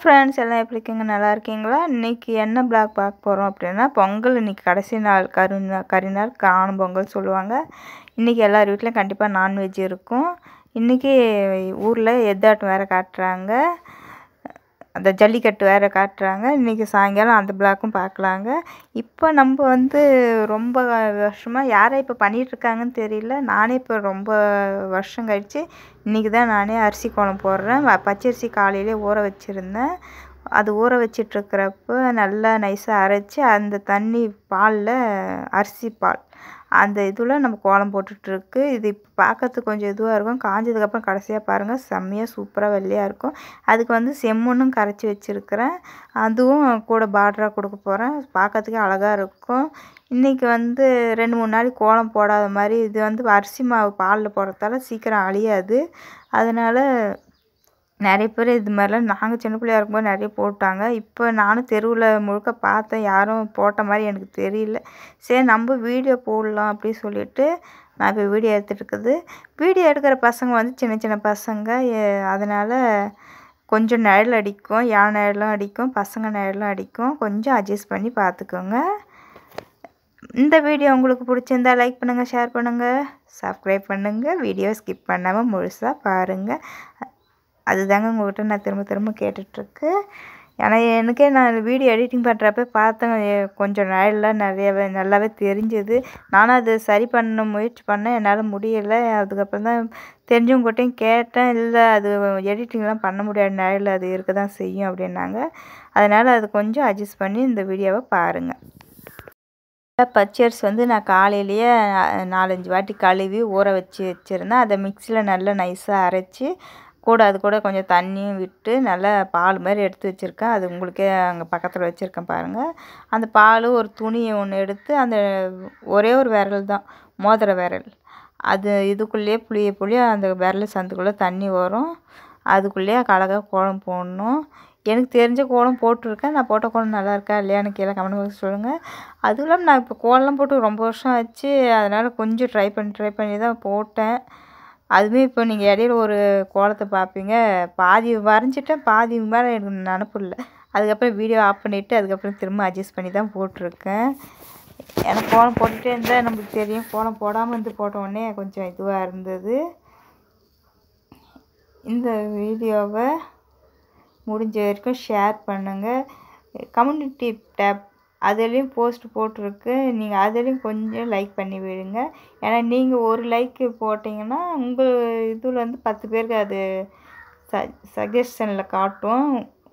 friends எல்லாம் எப்படி இருக்கீங்க நல்லா இருக்கீங்களா இன்றைக்கி என்ன பிளாக் பார்க்க போகிறோம் அப்படின்னா பொங்கல் இன்றைக்கி கடைசி நாள் கரு கறி நாள் காணும் பொங்கல் சொல்லுவாங்க இன்றைக்கி எல்லார் வீட்லேயும் கண்டிப்பாக நான்வெஜ் இருக்கும் இன்றைக்கி ஊரில் எத்தாட்டம் வேறு காட்டுறாங்க அந்த ஜல்லிக்கட்டு வேறு காட்டுறாங்க இன்றைக்கி சாயங்காலம் அந்த பிளாக்கும் பார்க்கலாங்க இப்போ நம்ம வந்து ரொம்ப வருஷமாக யாரை இப்போ பண்ணிகிட்ருக்காங்கன்னு தெரியல நானே இப்போ ரொம்ப வருஷம் கழித்து இன்றைக்கி தான் நானே அரிசி குழம்பு போடுறேன் வ- பச்சரிசி காலையிலே ஊற வச்சுருந்தேன் அது ஊற வச்சிட்ருக்கிறப்ப நல்லா நைஸாக அரைச்சி அந்த தண்ணி பாலில் அரிசி பால் அந்த இதில் நம்ம கோலம் போட்டுட்ருக்கு இது இப்போ பார்க்கறதுக்கு கொஞ்சம் இதுவாக இருக்கும் காஞ்சதுக்கப்புறம் கடைசியாக பாருங்கள் செம்மையாக சூப்பராக வெள்ளையாக இருக்கும் அதுக்கு வந்து செம்மண்ணும் கரைச்சி வச்சுருக்கிறேன் அதுவும் கூட பார்டராக கொடுக்க போகிறேன் பார்க்கறதுக்கே அழகாக இருக்கும் இன்றைக்கி வந்து ரெண்டு மூணு நாளைக்கு கோலம் போடாத மாதிரி இது வந்து அரிசி மாவு பாலில் போடுறதால சீக்கிரம் அழியாது அதனால் நிறைய பேர் இது மாதிரிலாம் நாங்கள் சின்ன பிள்ளையா இருக்கும்போது நிறைய போட்டாங்க இப்போ நானும் தெருவில் முழுக்க பார்த்தேன் யாரும் போட்ட மாதிரி எனக்கு தெரியல சரி நம்ம வீடியோ போடலாம் அப்படி சொல்லிட்டு நான் இப்போ வீடியோ எடுத்துகிட்டு இருக்குது வீடியோ எடுக்கிற பசங்க வந்து சின்ன சின்ன பசங்க எ- அதனால் கொஞ்சம் நிழல் அடிக்கும் யானை நிழலும் அடிக்கும் பசங்க நிழலும் அடிக்கும் கொஞ்சம் அட்ஜஸ்ட் பண்ணி பார்த்துக்கோங்க இந்த வீடியோ உங்களுக்கு பிடிச்சிருந்தா லைக் பண்ணுங்கள் ஷேர் பண்ணுங்கள் சப்ஸ்கிரைப் பண்ணுங்கள் வீடியோ ஸ்கிப் பண்ணாமல் முழுசாக பாருங்கள் அதுதாங்க உங்கள்கிட்ட நான் திரும்ப திரும்ப கேட்டுட்ருக்கு ஏன்னா எனக்கே நான் வீடியோ எடிட்டிங் பண்ணுறப்ப பார்த்தேன் எ- கொஞ்சம் நிழல்லாம் நிறையவே நல்லாவே தெரிஞ்சுது நானும் அது சரி பண்ண முயற்சி பண்ணேன் என்னால் முடியலை அதுக்கப்புறம் தான் தெரிஞ்சவங்ககிட்டையும் கேட்டேன் இல்லை அது எடிட்டிங்லாம் பண்ண முடியாது நிழல் அது இருக்க தான் செய்யும் அப்படின்னாங்க அதனால் அது கொஞ்சம் அட்ஜஸ்ட் பண்ணி இந்த வீடியோவை பாருங்கள் பச்சரிசி வந்து நான் காலையிலேயே அஹ், நாலஞ்சு வாட்டி கழுவி ஊற வச்சு வச்சுருந்தேன் அதை மிக்சியில் நல்லா நைஸாக அரைச்சி கூட அது கூட கொஞ்சம் தண்ணியும் விட்டு நல்லா பால் மாதிரி எடுத்து வச்சுருக்கேன் அது உங்களுக்கே அங்கே பக்கத்தில் வச்சுருக்கேன் பாருங்கள் அந்த பால் ஒரு துணியை ஒன்று எடுத்து அந்த ஒரே ஒரு விரல் தான் மோதிர விரல் அது இதுக்குள்ளேயே புளிய புளிய அந்த விரல் சந்துக்குள்ளே தண்ணி வரும் அதுக்குள்ளேயே அழகாக கோலம் போடணும் எனக்கு தெரிஞ்ச கோலம் போட்டிருக்கேன் நான் போட்ட கோலம் நல்லா இருக்கா இல்லையான்னு கீழே கமெண்ட் பாக்ஸ் சொல்லுங்கள் அதுவும் இல்லாமல் நான் இப்போ கோலம் போட்டு ரொம்ப வருஷம் ஆச்சு அதனால் கொஞ்சம் ட்ரை பண்ணி ட்ரை பண்ணி தான் போட்டேன் அதுவுமே இப்போ நீங்கள் இடையில ஒரு கோலத்தை பார்ப்பீங்க பாதி வரைஞ்சிட்டேன் பாதி மேலே எனக்கு நினப்பு இல்லை அதுக்கப்புறம் வீடியோ ஆஃப் பண்ணிவிட்டு அதுக்கப்புறம் திரும்ப அட்ஜஸ்ட் பண்ணி தான் போட்டிருக்கேன் எனக்கு கோலம் போட்டுகிட்டே இருந்தால் நம்மளுக்கு தெரியும் கோலம் போடாமல் இருந்து போட்ட உடனே கொஞ்சம் இதுவாக இருந்தது இந்த வீடியோவை முடிஞ்ச வரைக்கும் ஷேர் பண்ணுங்கள் கம்யூனிட்டி டேப் அதுலேயும் போஸ்ட் போட்டிருக்கு நீங்கள் அதுலேயும் கொஞ்சம் லைக் பண்ணி விடுங்க ஏன்னா நீங்கள் ஒரு லைக் போட்டிங்கன்னா உங்கள் இதில் வந்து பத்து பேருக்கு அது ச சஜஷனில் காட்டும்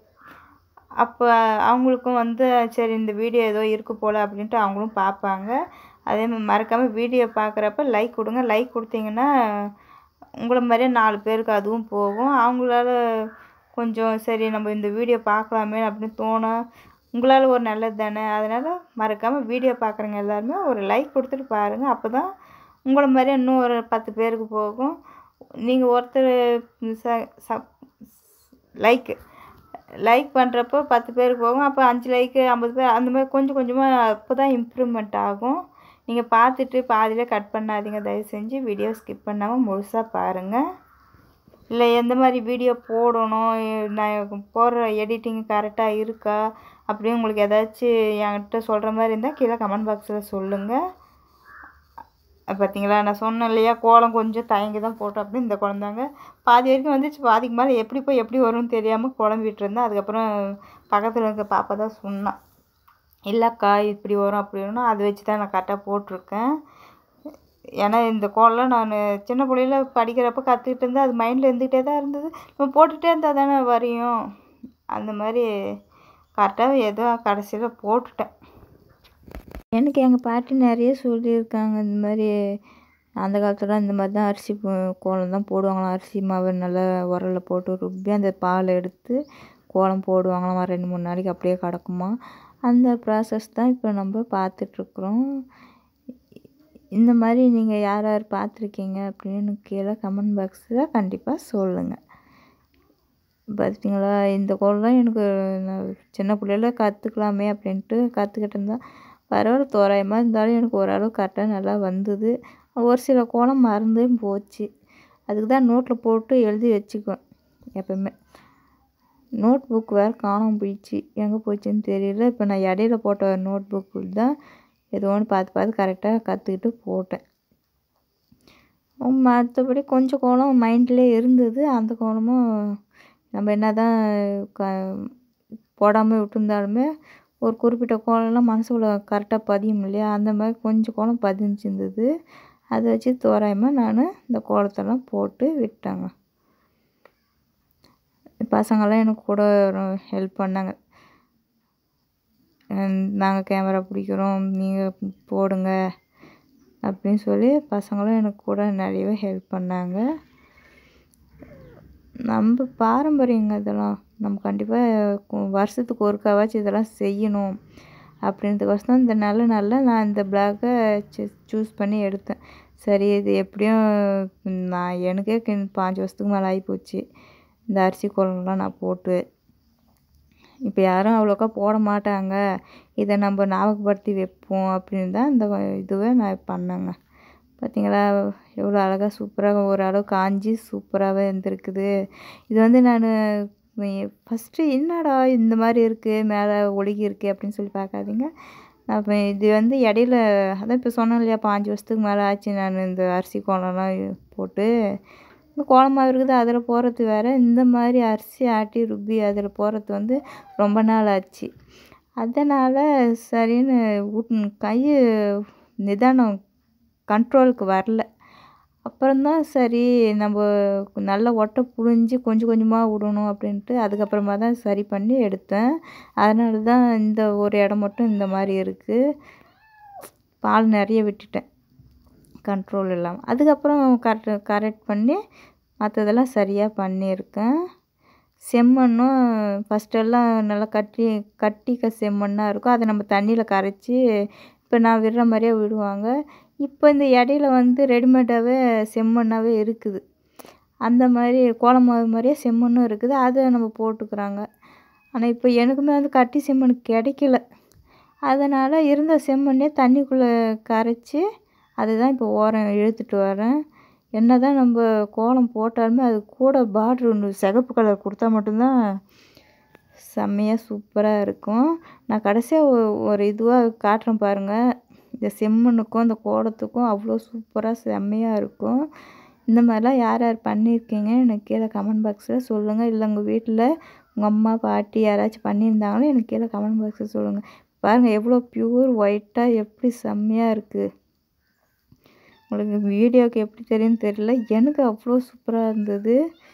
அப்போ அவங்களுக்கும் வந்து சரி இந்த வீடியோ ஏதோ இருக்கு போல் அப்படின்ட்டு அவங்களும் பார்ப்பாங்க அதே மாதிரி மறக்காமல் வீடியோ பார்க்குறப்ப லைக் கொடுங்க லைக் கொடுத்தீங்கன்னா உங்களை மாதிரியே நாலு பேருக்கு அதுவும் போகும் அவங்களால கொஞ்சம் சரி நம்ம இந்த வீடியோ பார்க்கலாமே அப்படின்னு தோணும் உங்களால் ஒரு நல்லது தானே அதனால் மறக்காமல் வீடியோ பார்க்குறவங்க எல்லாருமே ஒரு லைக் கொடுத்துட்டு பாருங்கள் அப்போ தான் உங்களை மாதிரியே இன்னும் ஒரு பத்து பேருக்கு போகும் நீங்கள் ஒருத்தர் ச சப் லைக்கு லைக் பண்ணுறப்போ பத்து பேருக்கு போகும் அப்போ அஞ்சு லைக்கு ஐம்பது பேர் அந்த மாதிரி கொஞ்சம் கொஞ்சமாக அப்போ தான் இம்ப்ரூவ்மெண்ட் ஆகும் நீங்கள் பார்த்துட்டு பாதியிலே கட் பண்ணாதீங்க தயவு செஞ்சு வீடியோ ஸ்கிப் பண்ணாமல் முழுசாக பாருங்கள் இல்லை எந்த மாதிரி வீடியோ போடணும் எ- நான் போடுற எடிட்டிங் கரெக்டாக இருக்கா அப்படின்னு உங்களுக்கு ஏதாச்சும் என்கிட்ட சொல்கிற மாதிரி இருந்தால் கீழே கமெண்ட் பாக்ஸில் சொல்லுங்கள் பார்த்தீங்களா நான் சொன்னேன் இல்லையா கோலம் கொஞ்சம் தயங்கி தான் போட்டோம் அப்படின்னு இந்த குழந்தாங்க பாதி வரைக்கும் வந்துச்சு பாதிக்கு மேலே எப்படி போய் எப்படி வரும்னு தெரியாமல் குழம்பிட்டு இருந்தேன் அதுக்கப்புறம் பக்கத்தில் இருக்க பாப்பா தான் சொன்னான் இல்லைக்கா இப்படி வரும் அப்படி வரும் அதை வச்சு தான் நான் கரெக்டாக போட்டிருக்கேன் ஏன்னா இந்த கோலம் நான் சின்ன பிள்ளையில படிக்கிறப்ப கற்றுக்கிட்டு இருந்தேன் அது மைண்டில் இருந்துகிட்டே தான் இருந்தது நம்ம போட்டுகிட்டே இருந்தால் தானே வரையும் அந்த மாதிரி கரெக்டாக ஏதோ கடைசியில் போட்டுட்டேன் எனக்கு எங்கள் பாட்டி நிறைய சொல்லியிருக்காங்க இந்த மாதிரி அந்த காலத்தில் இந்த மாதிரி தான் அரிசி போ- கோலம் தான் போடுவாங்களாம் அரிசி மாவு நல்லா உரல்ல போட்டு ருப்பி அந்த பால் எடுத்து கோலம் போடுவாங்களாம் ரெண்டு மூணு நாளைக்கு அப்படியே கிடக்குமா அந்த ப்ராசஸ் தான் இப்போ நம்ம பார்த்துட்ருக்குறோம் இந்த மாதிரி நீங்கள் யார் யார் பார்த்துருக்கீங்க அப்படின்னு கீழே கமெண்ட் பாக்ஸில் கண்டிப்பாக சொல்லுங்கள் பார்த்தீங்களா இந்த கோலம் எனக்கு நான் சின்ன பிள்ளையில கற்றுக்கலாமே அப்படின்ட்டு கற்றுக்கிட்டு இருந்தேன் பரவாயில்ல தோராயமாக இருந்தாலும் எனக்கு ஓரளவு கரெக்டாக நல்லா வந்தது ஒரு சில கோலம் மறந்தும் போச்சு அதுக்கு தான் நோட்டில் போட்டு எழுதி வச்சுக்குவேன் எப்பவுமே நோட் புக் வேறு காணாமல் போயிடுச்சு எங்கே போச்சுன்னு தெரியல இப்போ நான் இடையில போட்ட நோட் புக்கு தான் ஏதோ ஒன்று பார்த்து பார்த்து கரெக்டாக கற்றுக்கிட்டு போட்டேன் மற்றபடி கொஞ்சம் கோலம் மைண்ட்லேயே இருந்தது அந்த கோலமும் நம்ம என்ன தான் க போடாமல் விட்டுருந்தாலுமே ஒரு குறிப்பிட்ட கோலம்லாம் மனசுக்குள்ளே கரெக்டாக பதியும் இல்லையா அந்த மாதிரி கொஞ்சம் கோலம் பதிஞ்சிருந்தது அதை வச்சு தோராயமாக நான் இந்த கோலத்தெல்லாம் போட்டு விட்டேங்க பசங்கள்லாம் எனக்கு கூட ஹெல்ப் பண்ணாங்க நாங்கள் கேமரா பிடிக்கிறோம் நீங்கள் போடுங்க அப்படின்னு சொல்லி பசங்களும் எனக்கு கூட நிறையவே ஹெல்ப் பண்ணாங்க நம்ம பாரம்பரியங்க இதெல்லாம் நம்ம கண்டிப்பாக வருஷத்துக்கு ஒருக்காவாச்சும் இதெல்லாம் செய்யணும் அப்படின்றதுக்கோசரம் இந்த நல்ல நாளில் நான் இந்த பிளாக்கை சூஸ் பண்ணி எடுத்தேன் சரி இது எப்படியும் நான் எனக்கே பாஞ்சு வருஷத்துக்கு மேலே ஆகிப்போச்சு இந்த அரிசி குழம்புலாம் நான் போட்டு இப்போ யாரும் அவ்வளோக்கா போட மாட்டாங்க இதை நம்ம ஞாபகப்படுத்தி வைப்போம் அப்படின்னு தான் இந்த இதுவே நான் பண்ணேங்க பார்த்தீங்களா எவ்வளோ அழகாக சூப்பராக ஓரளவு காஞ்சி சூப்பராகவே இருந்திருக்குது இது வந்து நான் ஃபஸ்ட்டு என்னடா இந்த மாதிரி இருக்குது மேலே ஒழுகி இருக்குது அப்படின்னு சொல்லி பார்க்காதீங்க அப்போ இது வந்து இடையில அதான் இப்போ சொன்னேன் இல்லையா பாஞ்சு வருஷத்துக்கு மேலே ஆச்சு நான் இந்த அரிசி கோலம்லாம் போட்டு இந்த கோலமாக இருக்குது அதில் போடுறது வேறு இந்த மாதிரி அரிசி ஆட்டி ருப்பி அதில் போடுறது வந்து ரொம்ப நாள் ஆச்சு அதனால் சரின்னு விட் கை நிதானம் கண்ட்ரோலுக்கு வரல அப்புறம்தான் சரி நம்ம நல்லா ஒட்டை புழிஞ்சு கொஞ்சம் கொஞ்சமாக விடணும் அப்படின்ட்டு அதுக்கப்புறமா தான் சரி பண்ணி எடுத்தேன் அதனால தான் இந்த ஒரு இடம் மட்டும் இந்த மாதிரி இருக்குது பால் நிறைய விட்டுட்டேன் கண்ட்ரோல் இல்லாமல் அதுக்கப்புறம் கரெக்ட் கரெக்ட் பண்ணி மற்றதெல்லாம் சரியாக பண்ணியிருக்கேன் செம்மண்ணும் ஃபஸ்ட்டெல்லாம் நல்லா கட்டி கட்டிக்க செம்மண்ணாக இருக்கும் அதை நம்ம தண்ணியில் கரைச்சி இப்போ நான் விடுற மாதிரியே விடுவாங்க இப்போ இந்த இடையில வந்து ரெடிமேடாகவே செம்மண்ணாகவே இருக்குது அந்த மாதிரி கோலமாவு மாதிரியே செம்மண்ணும் இருக்குது அதை நம்ம போட்டுக்கிறாங்க ஆனால் இப்போ எனக்குமே வந்து கட்டி செம்மண் கிடைக்கல அதனால் இருந்த செம்மண்ணே தண்ணிக்குள்ளே கரைச்சி அதை தான் இப்போ ஓரம் இழுத்துட்டு வரேன் என்ன தான் நம்ம கோலம் போட்டாலுமே அது கூட பார்ட்ரு ஒன்று சிகப்பு கலர் கொடுத்தா மட்டும்தான் செம்மையாக சூப்பராக இருக்கும் நான் கடைசியாக ஒரு இதுவாக காட்டுறேன் பாருங்கள் இந்த செம்மண்ணுக்கும் இந்த கோலத்துக்கும் அவ்வளோ சூப்பராக செம்மையாக இருக்கும் இந்த மாதிரிலாம் யார் யார் பண்ணியிருக்கீங்க எனக்கு கீழே கமெண்ட் பாக்ஸில் சொல்லுங்கள் இல்லை உங்கள் வீட்டில் உங்கள் அம்மா பாட்டி யாராச்சும் பண்ணியிருந்தாங்களோ எனக்கு கீழே கமெண்ட் பாக்ஸில் சொல்லுங்கள் பாருங்கள் எவ்வளோ ப்யூர் ஒயிட்டாக எப்படி செம்மையாக இருக்குது உங்களுக்கு வீடியோவுக்கு எப்படி தெரியும்னு தெரியல எனக்கு அவ்வளோ சூப்பராக இருந்தது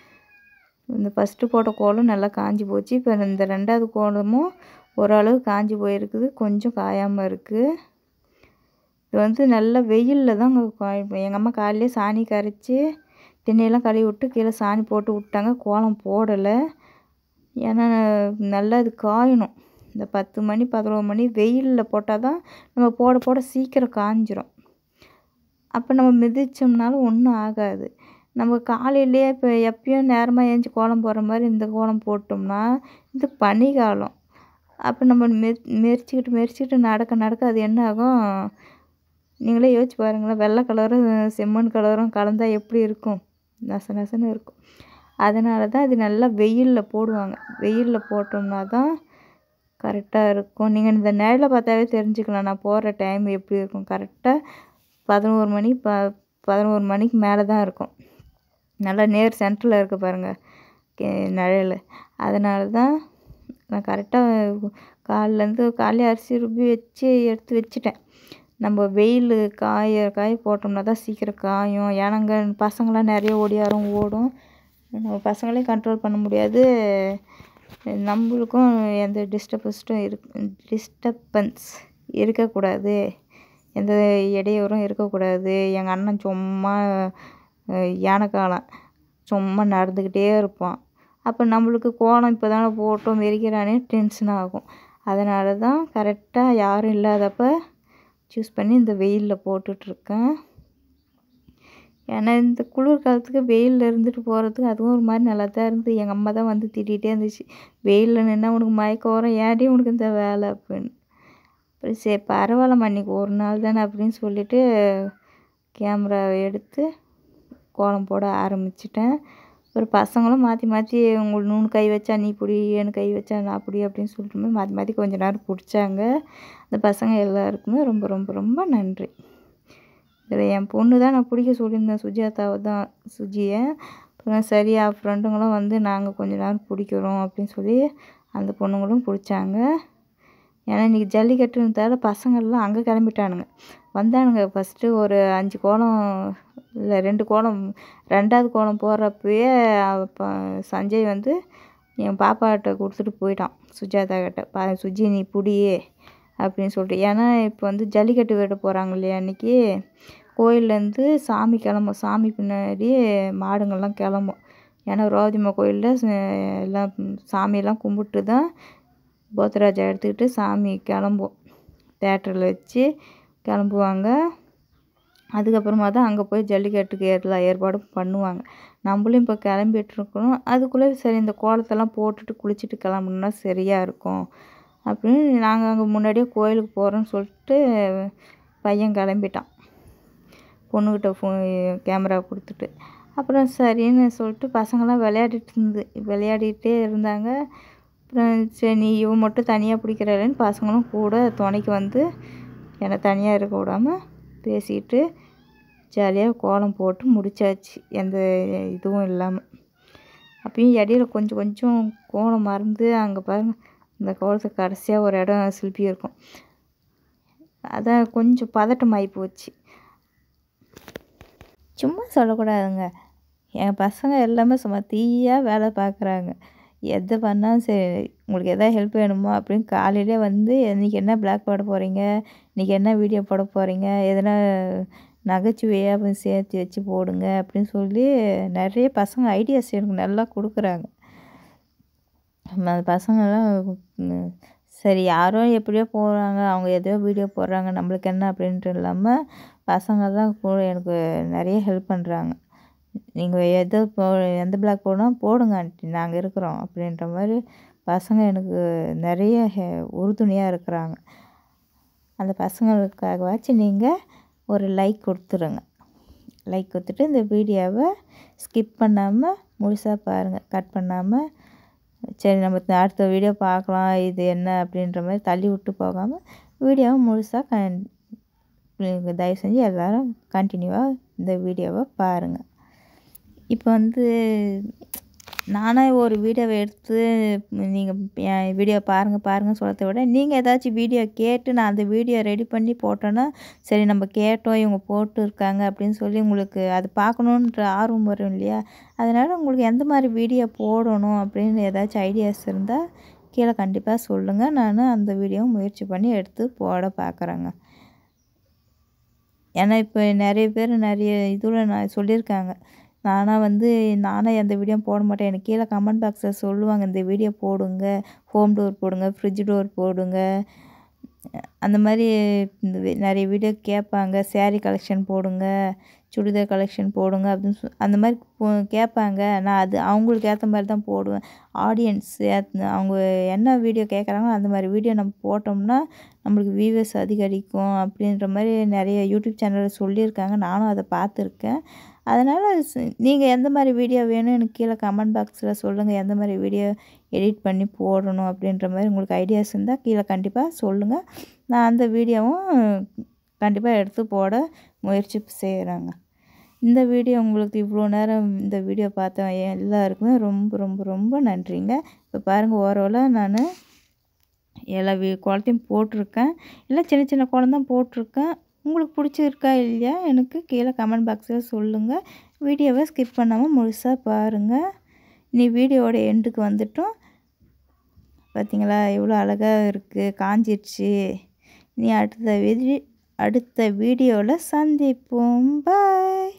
இந்த ஃபஸ்ட்டு போட்ட கோலம் நல்லா காஞ்சி போச்சு இப்போ இந்த ரெண்டாவது கோலமும் ஓரளவு காஞ்சி போயிருக்குது கொஞ்சம் காயாமல் இருக்குது இது வந்து நல்லா வெயிலில் தான் எங்கள் அம்மா காலையிலே சாணி கரைச்சி திண்ணையெல்லாம் கழுவி விட்டு கீழே சாணி போட்டு விட்டாங்க கோலம் போடலை ஏன்னா நல்லா அது காயணும் இந்த பத்து மணி பதினோரு மணி வெயிலில் போட்டால் தான் நம்ம போட போட சீக்கிரம் காஞ்சிரும் அப்போ நம்ம மிதிச்சோம்னாலும் ஒன்றும் ஆகாது நம்ம காலையிலேயே இப்போ எப்பயும் நேரமாக ஏஞ்சி கோலம் போடுற மாதிரி இந்த கோலம் போட்டோம்னா இது பனிக்காலம் அப்போ நம்ம மெரி மெரிச்சிக்கிட்டு மெரிச்சிக்கிட்டு நடக்க நடக்க அது என்ன ஆகும் நீங்களே யோசிச்சு பாருங்களேன் வெள்ளை கலரும் செம்மண் கலரும் கலந்தால் எப்படி இருக்கும் நச நசன்னு இருக்கும் அதனால தான் இது நல்லா வெயிலில் போடுவாங்க வெயிலில் போட்டோம்னா தான் கரெக்டாக இருக்கும் நீங்கள் இந்த நிழலை பார்த்தாவே தெரிஞ்சுக்கலாம் நான் போடுற டைம் எப்படி இருக்கும் கரெக்டாக பதினோரு மணி ப பதினோரு மணிக்கு மேலே தான் இருக்கும் நல்லா நேர் சென்டரில் இருக்க பாருங்கள் கே நிழல் அதனால தான் நான் கரெக்டாக காலிலேருந்து காலையில் அரிசி ருப்பி வச்சு எடுத்து வச்சுட்டேன் நம்ம வெயில் காய காய போட்டோம்னா தான் சீக்கிரம் காயும் ஏன்னாங்க பசங்களாம் நிறைய ஓடியாரும் ஓடும் நம்ம பசங்களையும் கண்ட்ரோல் பண்ண முடியாது நம்மளுக்கும் எந்த டிஸ்டர்பன்ஸ்டும் இருக் டிஸ்டர்பன்ஸ் இருக்கக்கூடாது எந்த இடையூறும் இருக்கக்கூடாது எங்கள் அண்ணன் சும்மா யானைக்காலம் சும்மா நடந்துக்கிட்டே இருப்பான் அப்போ நம்மளுக்கு கோலம் இப்போ தானே போட்டோம் மெரிக்கிறானே டென்ஷன் ஆகும் அதனால தான் கரெக்டாக யாரும் இல்லாதப்போ சூஸ் பண்ணி இந்த வெயிலில் போட்டுட்ருக்கேன் ஏன்னா இந்த குளிர் காலத்துக்கு வெயிலில் இருந்துட்டு போகிறதுக்கு அதுவும் ஒரு மாதிரி நல்லா தான் இருந்தது எங்கள் அம்மா தான் வந்து திட்டிகிட்டே இருந்துச்சு வெயிலில் நின்னா உனக்கு மயக்கம் வரும் ஏன்டி உனக்கு இந்த வேலை அப்படின்னு அப்புறம் சரி பரவாயில்லம்மா இன்றைக்கி ஒரு நாள் தானே அப்படின்னு சொல்லிவிட்டு கேமராவை எடுத்து கோலம் போட ஆரம்பிச்சிட்டேன் ஒரு பசங்களும் மாற்றி மாற்றி உங்களுக்கு நூனு கை வச்சா நீ பிடி எனக்கு கை வச்சா நான் பிடி அப்படின்னு சொல்லிட்டு மாற்றி மாற்றி கொஞ்ச நேரம் பிடிச்சாங்க அந்த பசங்க எல்லாருக்குமே ரொம்ப ரொம்ப ரொம்ப நன்றி இதில் என் பொண்ணு தான் நான் பிடிக்க சொல்லியிருந்தேன் சுஜாதாவை தான் சுஜியை அப்புறம் சரி அவள் ஃப்ரெண்டுங்களும் வந்து நாங்கள் கொஞ்ச நேரம் பிடிக்கிறோம் அப்படின்னு சொல்லி அந்த பொண்ணுங்களும் பிடிச்சாங்க ஏன்னா இன்றைக்கி ஜல்லிக்கட்டுன்றதால பசங்கள்லாம் அங்கே கிளம்பிட்டானுங்க வந்தானுங்க ஃபஸ்ட்டு ஒரு அஞ்சு கோலம் இல்லை ரெண்டு கோலம் ரெண்டாவது கோலம் போடுறப்பயே அவ ப சஞ்சய் வந்து என் பாப்பாட்ட கொடுத்துட்டு போயிட்டான் சுஜாதா கிட்ட பா சுஜி நீ புடி அப்படின்னு சொல்லிட்டு ஏன்னா இப்போ வந்து ஜல்லிக்கட்டு வெட்ட போகிறாங்க இல்லையா அன்றைக்கி கோயிலேருந்து சாமி கிளம்பும் சாமி பின்னாடி மாடுங்கள்லாம் கிளம்பும் ஏன்னா ரோதிமா கோயிலில் எல்லாம் சாமியெல்லாம் கும்பிட்டு தான் போத்தராஜா எடுத்துக்கிட்டு சாமி கிளம்பும் தேட்டரில் வச்சு கிளம்புவாங்க அதுக்கப்புறமா தான் அங்கே போய் ஜல்லிக்கட்டுக்கு எல்லா ஏற்பாடும் பண்ணுவாங்க நம்மளும் இப்போ கிளம்பிட்டுருக்கணும் அதுக்குள்ளே சரி இந்த கோலத்தெல்லாம் போட்டுட்டு குளிச்சுட்டு கிளம்புனா சரியாக இருக்கும் அப்படின்னு நாங்கள் அங்கே முன்னாடியே கோயிலுக்கு போகிறோன்னு சொல்லிட்டு பையன் கிளம்பிட்டான் பொண்ணுக்கிட்ட ஃபோ கேமரா கொடுத்துட்டு அப்புறம் சரின்னு சொல்லிட்டு பசங்களாம் விளையாடிட்டு இருந்து விளையாடிட்டே இருந்தாங்க அப்புறம் சரி நீ இவன் மட்டும் தனியாக பிடிக்கிறாளேன்னு பசங்களும் கூட துணைக்கு வந்து என்னை தனியாக இருக்க விடாமல் பேசிக்கிட்டு ஜாலியாக கோலம் போட்டு முடிச்சாச்சு எந்த இதுவும் இல்லாமல் அப்பயும் இடையில கொஞ்சம் கொஞ்சம் கோலம் மறந்து அங்கே பாருங்க இந்த கோலத்துக்கு கடைசியாக ஒரு இடம் சில்பி இருக்கும் அதான் கொஞ்சம் பதட்டமாகி போச்சு சும்மா சொல்லக்கூடாதுங்க என் பசங்க எல்லாமே சும்மா தீயாக வேலை பார்க்குறாங்க எது பண்ணாலும் சரி உங்களுக்கு எதாவது ஹெல்ப் வேணுமோ அப்படின்னு காலையிலே வந்து இன்றைக்கி என்ன பிளாக் போட போகிறீங்க இன்றைக்கி என்ன வீடியோ போட போகிறீங்க எதனா நகைச்சுவையாக போய் சேர்த்து வச்சு போடுங்க அப்படின்னு சொல்லி நிறைய பசங்க ஐடியாஸ் எனக்கு நல்லா கொடுக்குறாங்க அந்த பசங்கள்லாம் ம், சரி யாரோ எப்படியோ போகிறாங்க அவங்க எதையோ வீடியோ போடுறாங்க நம்மளுக்கு என்ன அப்படின்ட்டு இல்லாமல் பசங்கள்லாம் கூட எனக்கு நிறைய ஹெல்ப் பண்ணுறாங்க நீங்கள் எது போ எந்த பிளாக் போடணும் போடுங்க ஆண்டி நாங்கள் இருக்கிறோம் அப்படின்ற மாதிரி பசங்க எனக்கு நிறைய ஹெ உறுதுணையாக இருக்கிறாங்க அந்த பசங்களுக்காகவாச்சும் நீங்கள் ஒரு லைக் கொடுத்துருங்க லைக் கொடுத்துட்டு இந்த வீடியோவை ஸ்கிப் பண்ணாமல் முழுசாக பாருங்கள் கட் பண்ணாமல் சரி நம்ம த- அடுத்த வீடியோ பார்க்கலாம் இது என்ன அப்படின்ற மாதிரி தள்ளி விட்டு போகாமல் வீடியோவை முழுசாக கன் நீங்க தயவு செஞ்சு எல்லோரும் கண்டினியூவாக இந்த வீடியோவை பாருங்கள் இப்போ வந்து நானே ஒரு வீடியோவை எடுத்து நீங்கள் என் வீடியோ பாருங்கள் பாருங்கள் சொல்கிறத விட நீங்கள் ஏதாச்சும் வீடியோ கேட்டு நான் அந்த வீடியோ ரெடி பண்ணி போட்டேன்னா சரி நம்ம கேட்டோம் இவங்க போட்டு இருக்காங்க அப்படின்னு சொல்லி உங்களுக்கு அது பார்க்கணுன்ற ஆர்வம் வரும் இல்லையா அதனால் உங்களுக்கு எந்த மாதிரி வீடியோ போடணும் அப்படின்னு ஏதாச்சும் ஐடியாஸ் இருந்தால் கீழே கண்டிப்பாக சொல்லுங்கள் நான் அந்த வீடியோவை முயற்சி பண்ணி எடுத்து போட பார்க்குறேங்க ஏன்னா இப்போ நிறைய பேர் நிறைய இதில் நான் சொல்லியிருக்காங்க நானாக வந்து நானே எந்த வீடியோ போட மாட்டேன் எனக்கு கீழே கமெண்ட் பாக்ஸில் சொல்லுவாங்க இந்த வீடியோ போடுங்க ஹோம் டோர் போடுங்க ஃப்ரிட்ஜ் டோர் போடுங்க அந்த மாதிரி இந்த வி- நிறைய வீடியோ கேட்பாங்க saree கலெக்ஷன் போடுங்க சுடிதார் கலெக்ஷன் போடுங்க அப்படின்னு சொ அந்த மாதிரி போ- கேட்பாங்க நான் அது அவங்களுக்கு ஏற்ற மாதிரி தான் போடுவேன் ஆடியன்ஸ் அவங்க என்ன வீடியோ கேட்குறாங்களோ அந்த மாதிரி வீடியோ நம்ம போட்டோம்னா நம்மளுக்கு வியூவர்ஸ் அதிகரிக்கும் அப்படின்ற மாதிரி நிறைய யூடியூப் சேனலில் சொல்லியிருக்காங்க நானும் அதை பார்த்துருக்கேன் அதனால் நீங்கள் எந்த மாதிரி வீடியோ வேணும் எனக்கு கீழே கமெண்ட் பாக்ஸில் சொல்லுங்கள் எந்த மாதிரி வீடியோ எடிட் பண்ணி போடணும் அப்படின்ற மாதிரி உங்களுக்கு ஐடியாஸ் இருந்தால் கீழே கண்டிப்பாக சொல்லுங்கள் நான் அந்த வீடியோவும் கண்டிப்பாக எடுத்து போட முயற்சி செய்கிறேங்க இந்த வீடியோ உங்களுக்கு இவ்வளோ நேரம் இந்த வீடியோ பார்த்த எல்லாருக்குமே ரொம்ப ரொம்ப ரொம்ப நன்றிங்க இப்போ பாருங்கள் ஓரளவு நான் எல்லா வீ குளத்தையும் போட்டிருக்கேன் எல்லாம் சின்ன சின்ன குளம் தான் போட்டிருக்கேன் உங்களுக்கு பிடிச்சிருக்கா இல்லையா எனக்கு கீழே கமெண்ட் பாக்ஸில் சொல்லுங்கள் வீடியோவை ஸ்கிப் பண்ணாமல் முழுசாக பாருங்கள் நீ வீடியோவோட எண்டுக்கு வந்துட்டோம் பார்த்தீங்களா எவ்வளோ அழகாக இருக்குது காஞ்சிடுச்சு நீ அடுத்த வீடி அடுத்த வீடியோவில் சந்திப்போம் பாய்